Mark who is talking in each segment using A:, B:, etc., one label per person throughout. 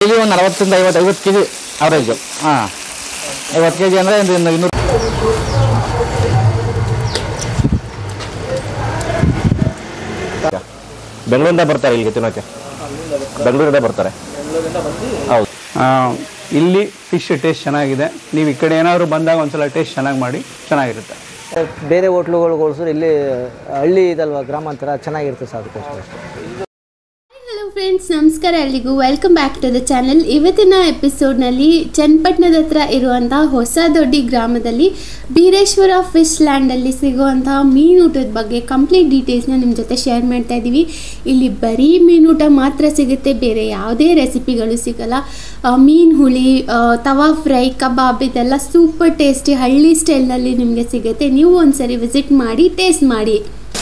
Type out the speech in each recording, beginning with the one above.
A: KG ಒಂದು ನಲವತ್ತರಿಂದ ಐವತ್ತು ಐವತ್ತು ಕೆ ಜಿ ಅವರೇಜು ಹಾಂ ಐವತ್ತು ಕೆ ಜಿ ಅಂದರೆ ಒಂದು ಇನ್ನು ಇನ್ನೂರು ಬೆಂಗಳೂರಿಂದ ಬರ್ತಾರೆ ಇಲ್ಲಿಗೆ ತಿನ್ನೋಕ್ಕೆ ಬೆಂಗಳೂರಿಂದ ಬರ್ತಾರೆ ಹೌದು
B: ಆ, ಇಲ್ಲಿ ಫಿಶ್ ಟೇಸ್ಟ್ ಚೆನ್ನಾಗಿದೆ ನೀವು ಈ ಕಡೆ ಏನಾದರೂ ಬಂದಾಗ ಒಂದ್ಸಲ ಟೇಸ್ಟ್ ಚೆನ್ನಾಗಿ ಮಾಡಿ ಚೆನ್ನಾಗಿರುತ್ತೆ
C: ಬೇರೆ ಹೋಟ್ಲುಗಳಿಗೆ ಹೋಲಿಸಿದ್ರೆ ಇಲ್ಲಿ ಹಳ್ಳಿ ಇದಲ್ವಾ ಗ್ರಾಮಾಂತರ ಚೆನ್ನಾಗಿರುತ್ತೆ ಸರ್ ಅದಕ್ಕೋಸ್ಕರ
D: ಹಲೋ ಫ್ರೆಂಡ್ಸ್ ನಮಸ್ಕಾರ ಎಲ್ರಿಗೂ welcome back to the channel ಇವತ್ತಿನ ಎಪಿಸೋಡ್ನಲ್ಲಿ ಚನ್ನಪಟ್ಟಣದ ಹತ್ರ ಇರುವಂತಹ ಹೊಸ ದೊಡ್ಡಿ ಗ್ರಾಮದಲ್ಲಿ ಬೀರೇಶ್ವರ ಫಿಶ್ ಲ್ಯಾಂಡಲ್ಲಿ ಸಿಗುವಂತಹ ಮೀನೂಟದ ಬಗ್ಗೆ ಕಂಪ್ಲೀಟ್ ಡೀಟೇಲ್ಸ್ನ ನಿಮ್ಮ ಜೊತೆ ಶೇರ್ ಮಾಡ್ತಾ ಇದ್ದೀವಿ ಇಲ್ಲಿ ಬರೀ ಮೀನೂಟ ಮಾತ್ರ ಸಿಗುತ್ತೆ ಬೇರೆ ಯಾವುದೇ ರೆಸಿಪಿಗಳು ಸಿಗಲ್ಲ ಆ, ಮೀನು ಹುಳಿ ಆ, ತವಾ ಫ್ರೈ ಕಬಾಬ್ ಇದೆಲ್ಲ ಸೂಪರ್ ಟೇಸ್ಟಿ ಹಳ್ಳಿ ಸ್ಟೈಲ್ನಲ್ಲಿ ನಿಮಗೆ ಸಿಗುತ್ತೆ ನೀವು ಒಂದ್ಸರಿ ವಿಸಿಟ್ ಮಾಡಿ ಟೇಸ್ಟ್ ಮಾಡಿ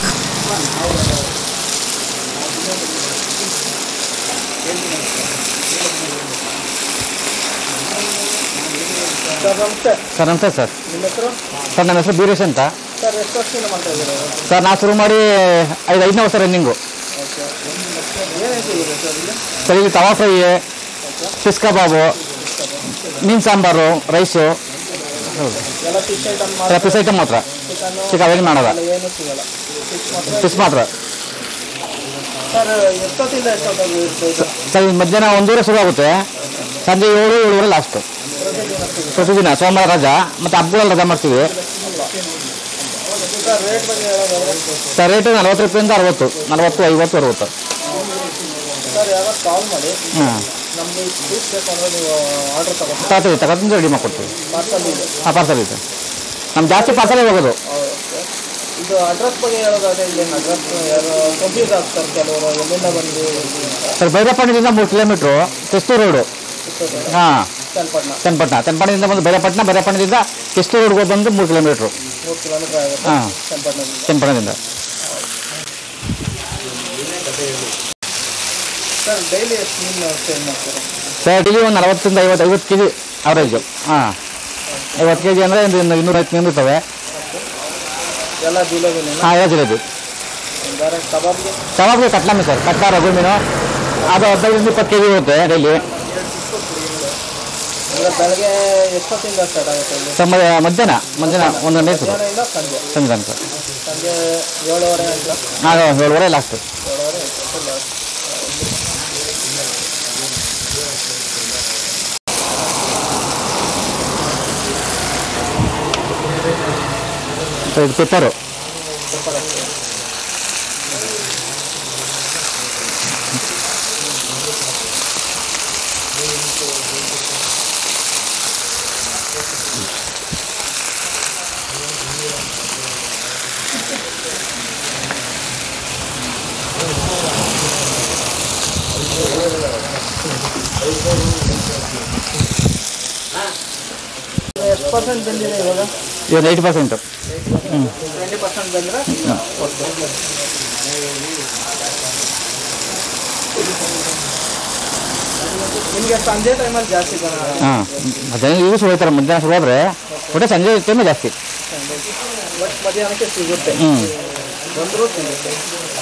A: ಸರ್ ನಮಸ್ತೆ ಸರ್ ಸರ್ ನನ್ನ ಹೆಸರು ಬೀರೇಶ್ ಅಂತ ಸರ್ ನಾ ಶುರು ಮಾಡಿ ಐದು ಐದನೇ ವರ್ಷ ರನ್ನಿಂಗು ಸರ್ ಇಲ್ಲಿ ತವಾ ಫ್ರೈ ಫಿಶ್ ಕಬಾಬು ಮೀನು ಸಾಂಬಾರು ರೈಸು ಫಿಶ್ ಐಟಮ್ ಮಾತ್ರ ಚಿಕ್ಕ ಅವೇನು ಮಾಡೋದ ಫಿಶ್ ಮಾತ್ರ ಸರ್ ಇದು ಮಧ್ಯಾಹ್ನ ಒಂದೂವರೆ ಶುರು ಆಗುತ್ತೆ ಸಂಜೆ ಏಳು ಏಳುವರೆ ಲಾಸ್ಟು ಪ್ರತಿದಿನ ಸೋಮವಾರ ರಜಾ ಮತ್ತು ಹಬ್ಬಗಳಲ್ಲಿ ರಜಾ ಮಾಡ್ತೀವಿ ಸರ್ ರೇಟು ನಲವತ್ತು ರೂಪಾಯಿಂದ ಅರವತ್ತು ನಲವತ್ತು ಐವತ್ತು ಅರವತ್ತು ಹಾಂ ತಗೊಳ್ತೀವಿ ತಗೊಂಡು ರೆಡಿ ಮಾಡ್ಕೊಡ್ತೀವಿ ಹಾಂ ಪಾರ್ಸಲ್ ಇದೆ ನಮ್ಮ ಜಾಸ್ತಿ ಪಾರ್ಸಲೇ ಹೋಗೋದು
E: ಇದು ಅಡ್ರೆಸ್ ಬಗ್ಗೆ ಹೇಳೋದಾದ್ರೆ ಇಲ್ಲಿ ಅಡ್ರೆಸ್ ಯಾರು ಕನ್ಫ್ಯೂಸ್ ಆಗ್ತಾರೆ ಕೆಲವರು ಎಲ್ಲಿಂದ ಬಂದು
A: ಸರ್ ಭೈರಪಟ್ಟಣದಿಂದ ಮೂರು ಕಿಲೋಮೀಟ್ರು ಕೆಸ್ತೂರು ರೋಡು ಹಾಂ
E: ಚನ್ನಪಟ್ಟಣ
A: ಚನ್ನಪಟ್ಟಣ ಚನ್ನಪಟ್ಟಣದಿಂದ ಬಂದು ಭೈರಪಟ್ಟಣ ಭೈರಪಟ್ಟಣದಿಂದ ಕೆಸ್ತೂರು ರೋಡ್ಗೆ ಬಂದು ಮೂರು ಕಿಲೋಮೀಟ್ರು
E: ಮೂರು ಕಿಲೋಮೀಟರ್ ಆಗುತ್ತೆ
A: ಹಾಂ
E: ಚನ್ನಪಟ್ಟಣದಿಂದ
A: ಚನ್ನಪಟ್ಟಣದಿಂದ
E: ಸರ್ ಡೈಲಿ ಎಷ್ಟು ಮೀನು ಸೇಲ್ ಮಾಡ್ತಾರೆ
A: ಸರ್ ಡೈಲಿ ಒಂದು ನಲವತ್ತರಿಂದ ಐವತ್ತು ಐವತ್ತು ಕೆ ಜಿ ಅವರೇಜು ಹಾಂ ಐವತ್ತು ಕೆ ಜಿ ಅಂದರೆ ಒಂದು ಇನ್ನು ಇನ್ನೂರೈವತ್ತು ಮೀನು ಇರ್ತವೆ
E: ಎಲ್ಲ ಜಿಲೇಬಿನ
A: ಹಾಂ ಎಲ್ಲ ಜಿಲೇಬಿ
E: ಬೇರೆ ಕಬಾಬ್ಗೆ
A: ಕಬಾಬ್ಗೆ ಕಟ್ಲಾ ಮೀನು ಸರ್ ಕಟ್ಲಾ ರಘು ಮೀನು ಅದು ಹದಿನೈದರಿಂದ ಇಪ್ಪತ್ತು ಕೆ ಜಿ ಇರುತ್ತೆ ಡೈಲಿ
E: ಈಗ ಬೆಳಗ್ಗೆ ಎಷ್ಟೊತ್ತಿಂದ ಸ್ಟಾರ್ಟ್ ಆಗುತ್ತೆ ಇಲ್ಲಿ
A: ಸರ್ ಮ- ಮಧ್ಯಾಹ್ನ ಮಧ್ಯಾಹ್ನ ಒಂದು ಗಂಟೆ ಸರ್
E: ಮಧ್ಯಾಹ್ನದಿಂದ ಸಂಜೆ
A: ಸಂಜೆ ತನಕ
E: ಸಂಜೆ ಏಳುವರೆ ಅಂತ
A: ಹಾಂ ಏಳುವರೆ ಲಾಸ್ಟ್
E: ಏಳುವರೆ ಎಷ್ಟು last?
A: ಸರ್ ಇದು ಪೆಪ್ಪರು
E: ಎಷ್ಟು ಪರ್ಸೆಂಟ್ ಬಂದಿದೆ ಇವಾಗ
A: ಇವಾಗ ಏಯ್ಟಿ ಪರ್ಸೆಂಟು
E: ಟ್ವೆಂಟಿ ಪರ್ಸೆಂಟ್ ಬಂದರೆ ನಿಮಗೆ ಸಂಜೆ ಟೈಮಲ್ಲಿ ಜಾಸ್ತಿ ಜನ
A: ಹಾಂ ಮಧ್ಯಾಹ್ನ ಈಗ ಶುರು ಹೋಗ್ತಾರೆ ಮಧ್ಯಾಹ್ನ ಶುರು ಆದರೆ ಒಟ್ಟೆ ಸಂಜೆ ಟೈಮೇ ಜಾಸ್ತಿ
E: ಬಟ್ ಮಧ್ಯಾಹ್ನಕ್ಕೆ ಸಿಗುತ್ತೆ
A: ಹ್ಞೂ
E: ಬಂದರೂ ಸಿಗುತ್ತೆ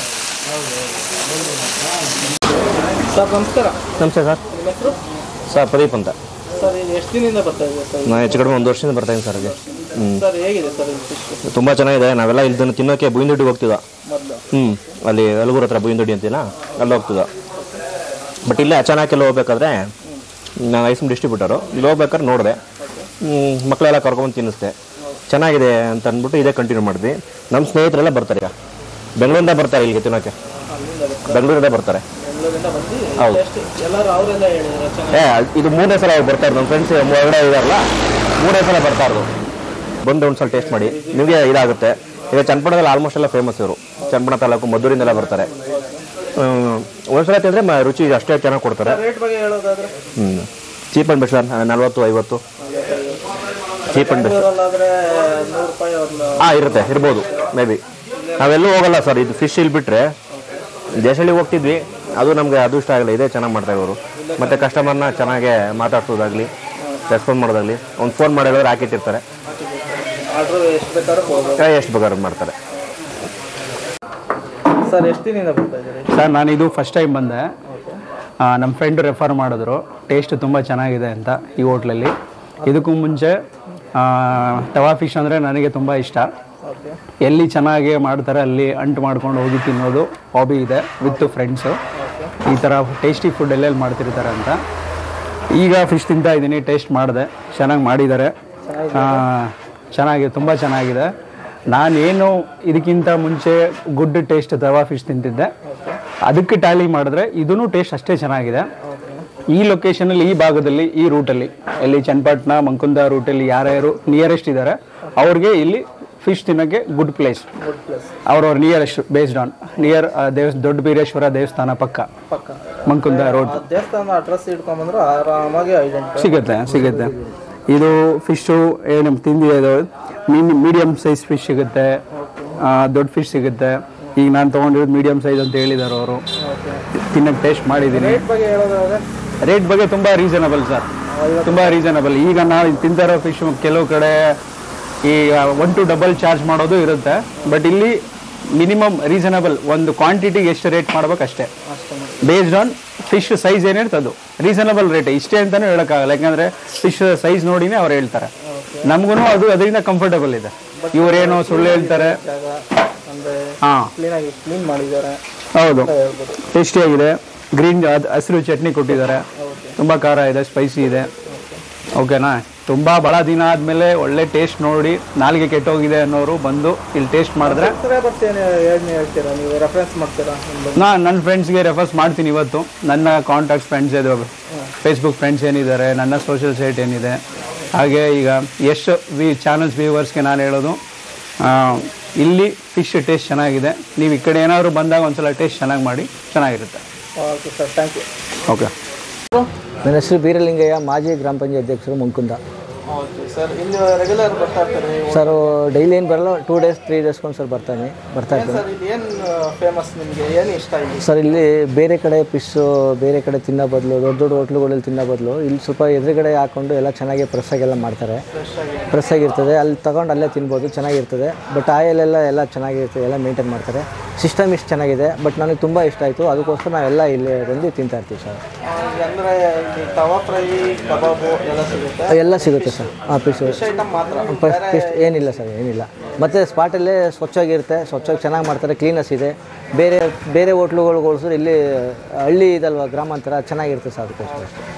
E: ಸರ್ ನಮಸ್ಕಾರ
A: ನಮಸ್ತೆ ಸರ್
E: ನಿಮ್ಮ ಹೆಸರು
A: ಸರ್ ಪ್ರದೀಪ್ ಅಂತ
E: ಸರ್ ಇದು ಎಷ್ಟು ದಿನದಿಂದ ಬರ್ತಾ ಇದೆ ಸರ್
A: ನಾನು ಹೆಚ್ಚು ಕಡಿಮೆ ಒಂದು ವರ್ಷದಿಂದ ಬರ್ತಾ ಇದ್ದೀನಿ ಸರ್ ಇಲ್ಲಿ ಹ್ಞೂ
E: ಸರ್ ಹೇಗಿದೆ ಸರ್ ಇದು ಫಿಶ್
A: ತುಂಬ ಚೆನ್ನಾಗಿದೆ ನಾವೆಲ್ಲ ಇಲ್ಲಿ ತಿನ್ನೋಕ್ಕೆ ಬುಯಿಂದೊಡ್ಡಿಗೆ ಹೋಗ್ತಿದ್ದ
E: ಮೊದಲು
A: ಹ್ಞೂ ಅಲ್ಲಿ ಅಲಗೂರು ಹತ್ರ ಬುಯಿಂದೊಡ್ಡಿ ಅಂತೀನ ಅಲ್ಲಿ ಹೋಗ್ತಿದ್ದ ಬಟ್ ಇಲ್ಲೇ ಅಚಾನಕ್ ಎಲ್ಲ ಹೋಗ್ಬೇಕಾದ್ರೆ ನಾನು ಐಸಮ್ ಡಿಸ್ಟ್ರಿಬ್ಯೂಟರು ಇಲ್ಲಿ ಹೋಗ್ಬೇಕಾದ್ರೆ ನೋಡಿದೆ ಮಕ್ಕಳೆಲ್ಲ ಕರ್ಕೊಂಡು ತಿನ್ನಿಸ್ದೆ ಚೆನ್ನಾಗಿದೆ ಅಂತ ಅಂದ್ಬಿಟ್ಟು ಇದೇ ಕಂಟಿನ್ಯೂ ಮಾಡಿದ್ವಿ ನಮ್ಮ ಸ್ನೇಹಿತರೆಲ್ಲ ಬರ್ತಾರೆ ಈಗ ಬೆಂಗಳೂರಿಂದ ಬರ್ತಾರೆ ಇಲ್ಲಿಗೆ ತಿನ್ನೋಕ್ಕೆ ಬೆಂಗಳೂರಿಂದ ಬರ್ತಾರೆ
E: ಬೆಂಗಳೂರಿಂದ ಬಂದು
A: ಹೌದು.
E: ಎಷ್ಟು ಎಲ್ಲರೂ ಅವರೆಲ್ಲ ಹೇಳಿದ್ರು ಚೆನ್ನಾಗಿ
A: ಏ ಅಲ್- ಇದು ಮೂರನೇ ಸಲ ಬರ್ತಾ ಇರೋದು ನಮ್ಮ ಫ್ರೆಂಡ್ಸ್ ಹೊರಗಡೆ ಇದಾರಲ್ಲ ಮೂರನೇ ಸಲ ಬರ್ತಾ ಇರೋದು ಬಂದು ಒಂದು ಸಲ ಟೇಸ್ಟ್ ಮಾಡಿ ನಿಮಗೆ ಇದಾಗುತ್ತೆ ಈಗ ಚನ್ನಪಟ್ಟಣದಲ್ಲಿ ಆಲ್ಮೋಸ್ಟ್ ಎಲ್ಲ ಫೇಮಸ್ ಇವರು ಚನ್ನಪಟ್ಟಣ ತಾಲೂಕು ಮದ್ದೂರಿಂದೆಲ್ಲ ಬರ್ತಾರೆ ಹ್ಮ್, ಒಂದ್ಸಲ ತಿಂದರೆ ಮ ರುಚಿ ಅಷ್ಟೇ ಚೆನ್ನಾಗಿ ಕೊಡ್ತಾರೆ
E: ರೇಟ್ ಬಗ್ಗೆ ಹೇಳೋದಾದ್ರೆ
A: ಹ್ಞೂ ಚೀಪ್ ಆ್ಯಂಡ್ ಬೆಸ್ಟ್ ಸರ್ ನಲ್ವತ್ತು ಐವತ್ತು ಚೀಪ್ ಆ್ಯಂಡ್ ಬೆಸ್ಟ್
E: ಬೆಂಗಳೂರಲ್ಲಾದ್ರೆ ನೂರು ರೂಪಾಯಿ ಒಂದು
A: ಹಾಂ ಇರುತ್ತೆ ಇರ್ಬೋದು ಮೇ ಬಿ ನಾವೆಲ್ಲೂ ಹೋಗಲ್ಲ ಸರ್ ಇದು ಫಿಶ್ ಇಲ್ಲಿ ಬಿಟ್ಟರೆ ದೇಶಳ್ಳಿ ಹೋಗ್ತಿದ್ವಿ ಅದು ನಮಗೆ ಅದು ಇಷ್ಟ ಆಗಲ್ಲ ಇದೇ ಚೆನ್ನಾಗಿ ಮಾಡ್ತಾರೆ ಇವರು ಮತ್ತು ಕಸ್ಟಮರ್ನ ಚೆನ್ನಾಗೆ ಮಾತಾಡ್ಸೋದಾಗಲಿ ರೆಸ್ಪಾನ್ಸ್ ಮಾಡೋದಾಗಲಿ ಒಂದು ಫೋನ್ ಮಾಡಿದ್ರೆ ಹಾಕಿಟ್ಟಿರ್ತಾರೆ
E: ಆರ್ಡ್ರ್ ಎಷ್ಟು ಬೇಕಾದ್ರೂ ಹೋಗ್ಬೋದು
A: ಎಷ್ಟು ಬೇಕಾದ್ರೂ ಮಾಡ್ತಾರೆ
E: ಸರ್ ಎಷ್ಟು ದಿನದಿಂದ ಬರ್ತಾ ಇದ್ದೀರಿ
B: ಸರ್ ನಾನು ಇದು ಫಸ್ಟ್ ಟೈಮ್ ಬಂದೆ ನಮ್ಮ ಫ್ರೆಂಡ್ ರೆಫರ್ ಮಾಡಿದ್ರು ಟೇಸ್ಟ್ ತುಂಬ ಚೆನ್ನಾಗಿದೆ ಅಂತ ಈ ಹೋಟ್ಲಲ್ಲಿ ಇದಕ್ಕೂ ಮುಂಚೆ ಆ, ತವಾ ಫಿಶ್ ಅಂದರೆ ನನಗೆ ತುಂಬ ಇಷ್ಟ
E: ಓಕೆ
B: ಎಲ್ಲಿ ಚೆನ್ನಾಗಿ ಮಾಡ್ತಾರೆ ಅಲ್ಲಿ ಅಂಟು ಮಾಡ್ಕೊಂಡು ಹೋಗಿ ತಿನ್ನೋದು ಹಾಬಿ ಇದೆ ವಿತ್ ಫ್ರೆಂಡ್ಸು ಈ ಥರ ಟೇಸ್ಟಿ ಫುಡ್ ಎಲ್ಲೆಲ್ಲಿ ಮಾಡ್ತಿರ್ತಾರೆ ಅಂತ ಈಗ ಫಿಶ್ ತಿಂತಾ ಇದ್ದೀನಿ ಟೇಸ್ಟ್ ಮಾಡಿದೆ ಚೆನ್ನಾಗಿ ಮಾಡಿದ್ದಾರೆ ಆ, ಚೆನ್ನಾಗಿದೆ ತುಂಬ ಚೆನ್ನಾಗಿದೆ ನಾನೇನು ಇದಕ್ಕಿಂತ ಮುಂಚೆ ಗುಡ್ ಟೇಸ್ಟ್ ತವಾ ಫಿಶ್ ತಿಂತಿದ್ದೆ ಅದಕ್ಕೆ ಟ್ಯಾಲಿ ಮಾಡಿದ್ರೆ ಇದೂ ಟೇಸ್ಟ್ ಅಷ್ಟೇ ಚೆನ್ನಾಗಿದೆ ಈ ಲೊಕೇಶನಲ್ಲಿ ಈ ಭಾಗದಲ್ಲಿ ಈ ರೂಟಲ್ಲಿ ಇಲ್ಲಿ ಚನ್ನಪಟ್ಟಣ ಮಂಕುಂದ ರೂಟಲ್ಲಿ ಯಾರ್ಯಾರು ನಿಯರೆಸ್ಟ್ ಇದ್ದಾರೆ ಅವ್ರಿಗೆ ಇಲ್ಲಿ ಫಿಶ್ ತಿನ್ನೋಕ್ಕೆ ಗುಡ್ ಪ್ಲೇಸ್ ಅವ್ರವ್ರ ನಿಯರೆಸ್ಟ್ ಬೇಸ್ಡ್ ಆನ್ ನಿಯರ್ ದೇವಸ್ ದೊಡ್ಡ ಬೀರೇಶ್ವರ ದೇವಸ್ಥಾನ ಪಕ್ಕ
E: ಪಕ್ಕ
B: ಮಂಕುಂದ ರೋಡ್
E: ಆ ದೇವಸ್ಥಾನ ಅಡ್ರೆಸ್ ಇಟ್ಕೊಂಬಂದ್ರೆ ಆರಾಮಾಗಿ ಐಡೆಂಟಿಫೈ
B: ಸಿಗುತ್ತೆ ಸಿಗುತ್ತೆ ಇದು ಫಿಶು ಏನು ತಿಂದಿದೆ ಮೀನ್ ಮೀಡಿಯಮ್ ಸೈಜ್ ಫಿಶ್ ಸಿಗುತ್ತೆ ಆ, ದೊಡ್ಡ ಫಿಶ್ ಸಿಗುತ್ತೆ ಈಗ ನಾನು ತೊಗೊಂಡಿರೋದು ಮೀಡಿಯಮ್ ಸೈಜ್ ಅಂತ ಹೇಳಿದ್ದಾರೆ ಅವರು ತಿನ್ನಕ್ಕೆ ಟೇಸ್ಟ್ ಮಾಡಿದ್ದೀನಿ
E: ಬಗ್ಗೆ ಹೇಳೋದಾದ್ರೆ
B: ರೇಟ್ ಬಗ್ಗೆ ತುಂಬ ರೀಸನಬಲ್ ಸರ್ ತುಂಬ ರೀಸನಬಲ್ ಈಗ ನಾವು ತಿಂತಾ ಇರೋ ಫಿಶ್ ಕೆಲವು ಕಡೆ ಈ ಒನ್ ಟು ಡಬಲ್ ಚಾರ್ಜ್ ಮಾಡೋದು ಇರುತ್ತೆ ಬಟ್ ಇಲ್ಲಿ ಮಿನಿಮಮ್ ರೀಸನಬಲ್ ಒಂದು ಕ್ವಾಂಟಿಟಿಗೆ ಎಷ್ಟು ರೇಟ್ ಮಾಡ್ಬೇಕು ಅಷ್ಟೇ ಬೇಸ್ಡ್ ಆನ್ ಫಿಶ್ ಸೈಜ್ ಏನಿರುತ್ತೆ ಅದು ರೀಸನಬಲ್ ರೇಟ್ ಇಷ್ಟೇ ಅಂತಾನೆ ಹೇಳೋಕ್ಕಾಗಲ್ಲ ಯಾಕಂದ್ರೆ ಫಿಶ್ ಸೈಜ್ ನೋಡಿನೇ ಅವ್ರು ಹೇಳ್ತಾರೆ ನಮಗೂ ಅದು ಅದರಿಂದ ಕಂಫರ್ಟಬಲ್ ಇದೆ ಇವರೇನೋ ಸುಳ್ಳು ಹೇಳ್ತಾರೆ
E: ಜಾಗ ಅಂದರೆ
B: ಹಾಂ
E: ಕ್ಲೀನಾಗಿ ಕ್ಲೀನ್ ಮಾಡಿದ್ದಾರೆ
B: ಹೌದು
E: ಹೇಳ್ಬೋದು
B: ಟೇಸ್ಟಿಯಾಗಿದೆ ಗ್ರೀನ್ ಹಸಿರು ಚಟ್ನಿ ಕೊಟ್ಟಿದ್ದಾರೆ ತುಂಬ ಖಾರ ಇದೆ ಸ್ಪೈಸಿ ಇದೆ ಓಕೆನಾ ತುಂಬ ಭಾಳ ದಿನ ಆದಮೇಲೆ ಒಳ್ಳೆ ಟೇಸ್ಟ್ ನೋಡಿ ನಾಲಿಗೆ ಕೆಟ್ಟೋಗಿದೆ ಅನ್ನೋರು ಬಂದು ಇಲ್ಲಿ ಟೇಸ್ಟ್ ಮಾಡಿದ್ರೆ
E: ಸಬ್ಸ್ಕ್ರೈಬರ್ಸ್ ಏನು ಏನು ಹೇಳ್ತೀರಾ ನೀವು ರೆಫರೆನ್ಸ್ ಮಾಡ್ತೀರಾ ನಿಮ್ದು
B: ನಾನು ನನ್ನ ಫ್ರೆಂಡ್ಸ್ಗೆ ರೆಫರ್ಸ್ ಮಾಡ್ತೀನಿ ಇವತ್ತು ನನ್ನ ಕಾಂಟ್ಯಾಕ್ಟ್ ಫ್ರೆಂಡ್ಸ್ ಇದು ಫೇಸ್ಬುಕ್ ಫ್ರೆಂಡ್ಸ್ ಏನಿದ್ದಾರೆ ನನ್ನ ಸೋಷಿಯಲ್ ಸೈಟ್ ಏನಿದೆ ಹಾಗೆ ಈಗ ಎಷ್ಟು ವಿ ಚಾನಲ್ಸ್ ವ್ಯೂವರ್ಸ್ಗೆ ನಾನು ಹೇಳೋದು ಆ, ಇಲ್ಲಿ ಫಿಶ್ ಟೇಸ್ಟ್ ಚೆನ್ನಾಗಿದೆ ನೀವು ಈ ಕಡೆ ಏನಾದರೂ ಬಂದಾಗ ಒಂದ್ಸಲ ಟೇಸ್ಟ್ ಚೆನ್ನಾಗಿ ಮಾಡಿ ಚೆನ್ನಾಗಿರುತ್ತೆ
E: okay sir thank you
B: okay
C: ನನ್ನ ಹೆಸರು ಬೀರಲಿಂಗಯ್ಯ ಮಾಜಿ ಗ್ರಾಮ ಪಂಚಾಯತ್ ಅಧ್ಯಕ್ಷರು ಮುಂಕುಂದ
E: ಓಕೆ ಸರ್ ಇಲ್ಲಿ ರೆಗ್ಯುಲರ್ ಬರ್ತಾ ಇರ್ತಾರೆ ನೀವು
C: ಸರ್ ಡೈಲಿ ಏನು ಬರಲ್ಲ ಟೂ ಡೇಸ್ ತ್ರೀ ಡೇಸ್ಗೊಂದು ಸರ್ ಬರ್ತಾನೆ ಬರ್ತಾ ಇರ್ತೀನಿ
E: ಸರ್ ಇಲ್ಲಿ ಏನು ಫೇಮಸ್ ನಿಮಗೆ ಏನು ಇಷ್ಟ ಇಲ್ಲಿ
C: ಸರ್ ಇಲ್ಲಿ ಬೇರೆ ಕಡೆ ಫಿಶ್ಶು ಬೇರೆ ಕಡೆ ತಿನ್ನೋ ಬದಲು ದೊಡ್ಡ ದೊಡ್ಡ ಹೋಟ್ಲುಗಳಲ್ಲಿ ತಿನ್ನೋ ಬದಲು ಇಲ್ಲಿ ಸ್ವಲ್ಪ ಎದುರುಗಡೆ ಹಾಕೊಂಡು ಎಲ್ಲ ಚೆನ್ನಾಗಿ ಪ್ರೆಸ್ ಆಗೆಲ್ಲ ಮಾಡ್ತಾರೆ ಫ್ರೆಶ್ ಆಗಿರ್ತದೆ ಅಲ್ಲಿ ತಗೊಂಡು ಅಲ್ಲೇ ತಿನ್ಬೋದು ಚೆನ್ನಾಗಿರ್ತದೆ ಬಟ್ ಆಯಿಲ್ ಎಲ್ಲ ಎಲ್ಲ ಚೆನ್ನಾಗಿರ್ತದೆ ಎಲ್ಲ ಮೇಂಟೈನ್ ಮಾಡ್ತಾರೆ ಸಿಸ್ಟಮ್ ಇಷ್ಟು ಚೆನ್ನಾಗಿದೆ ಬಟ್ ನನಗೆ ತುಂಬ ಇಷ್ಟ ಆಯಿತು ಅದಕ್ಕೋಸ್ಕರ ನಾವೆಲ್ಲ ಇಲ್ಲಿ ಬಂದು ತಿಂತಾ ಇರ್ತೀವಿ ಸರ್
E: ಅಂದರೆ ಇಲ್ಲಿ ತವಾ ಫ್ರೈ ಕಬಾಬು ಎಲ್ಲ ಸಿಗುತ್ತೆ
C: ಎಲ್ಲ ಸಿಗುತ್ತೆ ಸರ್ ಹಾಂ ಫಿಶ್
E: ಫಿಶ್ ಐಟಮ್ ಮಾತ್ರ
C: ಫಿಶ್ ಏನಿಲ್ಲ ಸರ್ ಏನಿಲ್ಲ ಮತ್ತು ಸ್ಪಾಟಲ್ಲೇ ಸ್ವಚ್ಛವಾಗಿರುತ್ತೆ ಸ್ವಚ್ಛವಾಗಿ ಚೆನ್ನಾಗಿ ಮಾಡ್ತಾರೆ ಕ್ಲೀನಸ್ ಇದೆ ಬೇರೆ ಬೇರೆ ಹೋಟ್ಲುಗಳಿಗೆ ಹೋಲಿಸಿದ್ರೆ ಇಲ್ಲಿ ಹಳ್ಳಿ ಇದಲ್ವ ಗ್ರಾಮಾಂತರ ಚೆನ್ನಾಗಿರುತ್ತೆ ಸರ್ ಅದಕ್ಕೋಸ್ಕರ